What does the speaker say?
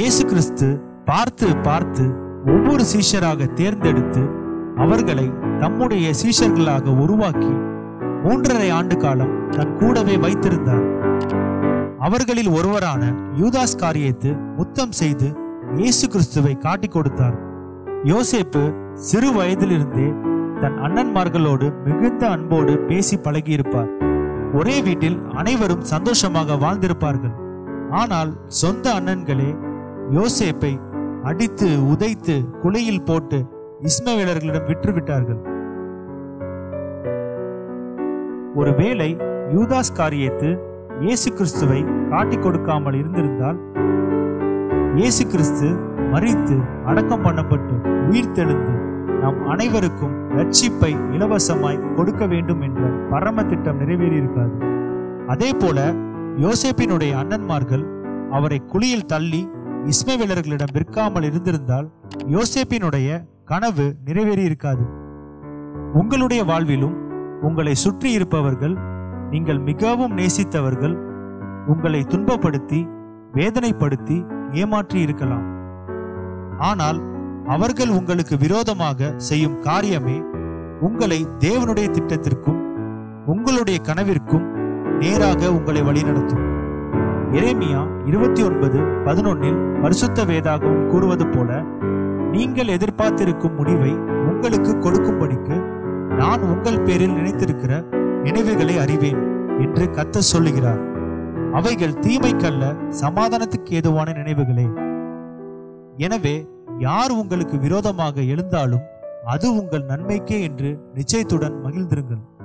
இயேசு கிறிஸ்து பார்த்து பார்த்து ஒவ்வொரு சீஷராக தேர்ந்தெடுத்து அவர்களை தம்முடைய சீஷர்களாக உருவாக்கி மூன்றரை ஆண்டு காலம் தன் கூடவே வைத்திருந்தார் அவர்களில் ஒருவரான யூதாஸ் காரியத்து முத்தம் செய்து இயேசு கிறிஸ்துவை காட்டிக் கொடுத்தார் யோசேப்பு சிறு வயதிலிருந்தே தன் அண்ணன்மார்களோடு மிகுந்த அன்போடு பேசி பழகியிருப்பார் ஒரே வீட்டில் அனைவரும் சந்தோஷமாக வாழ்ந்திருப்பார்கள் ஆனால் சொந்த அண்ணன்களே யோசேப்பை அடித்து உதைத்து குலையில் போட்டு இஸ்மவேலர்களிடம் விற்றுவிட்டார்கள் ஒருவேளை யூதாஸ் காரியத்து இயேசு கிறிஸ்துவை காட்டிக் கொடுக்காமல் இருந்திருந்தால் இயேசு கிறிஸ்து மரித்து அடக்கம் பண்ணப்பட்டு உயிர்த்தெழுந்து நம் அனைவருக்கும் ரட்சிப்பை இலவசமாய் கொடுக்க வேண்டும் என்ற பரம திட்டம் நிறைவேறியிருக்காது அதே போல யோசேப்பினுடைய அண்ணன்மார்கள் அவரை குழியில் தள்ளி இஸ்மவேலர்களிடம் விற்காமல் இருந்திருந்தால் யோசேப்பினுடைய கனவு நிறைவேறியிருக்காது உங்களுடைய வாழ்விலும் உங்களை சுற்றி இருப்பவர்கள் நீங்கள் மிகவும் நேசித்தவர்கள் உங்களை துன்பப்படுத்தி வேதனைப்படுத்தி ஏமாற்றி இருக்கலாம் ஆனால் அவர்கள் உங்களுக்கு விரோதமாக செய்யும் காரியமே உங்களை தேவனுடைய திட்டத்திற்கும் உங்களுடைய கனவிற்கும் நேராக உங்களை வழிநடத்தும் எரேமியா இருபத்தி ஒன்பது பதினொன்னில் பரிசுத்த வேதாகவும் கூறுவது போல நீங்கள் எதிர்பார்த்திருக்கும் முடிவை உங்களுக்கு கொடுக்கும்படிக்கு நான் உங்கள் பேரில் நினைத்திருக்கிற நினைவுகளை அறிவேன் என்று கத்த சொல்லுகிறார் அவைகள் தீமைக்கல்ல சமாதானத்துக்கு ஏதுவான நினைவுகளே எனவே யார் உங்களுக்கு விரோதமாக எழுந்தாலும் அது உங்கள் நன்மைக்கே என்று நிச்சயத்துடன் மகிழ்ந்திருங்கள்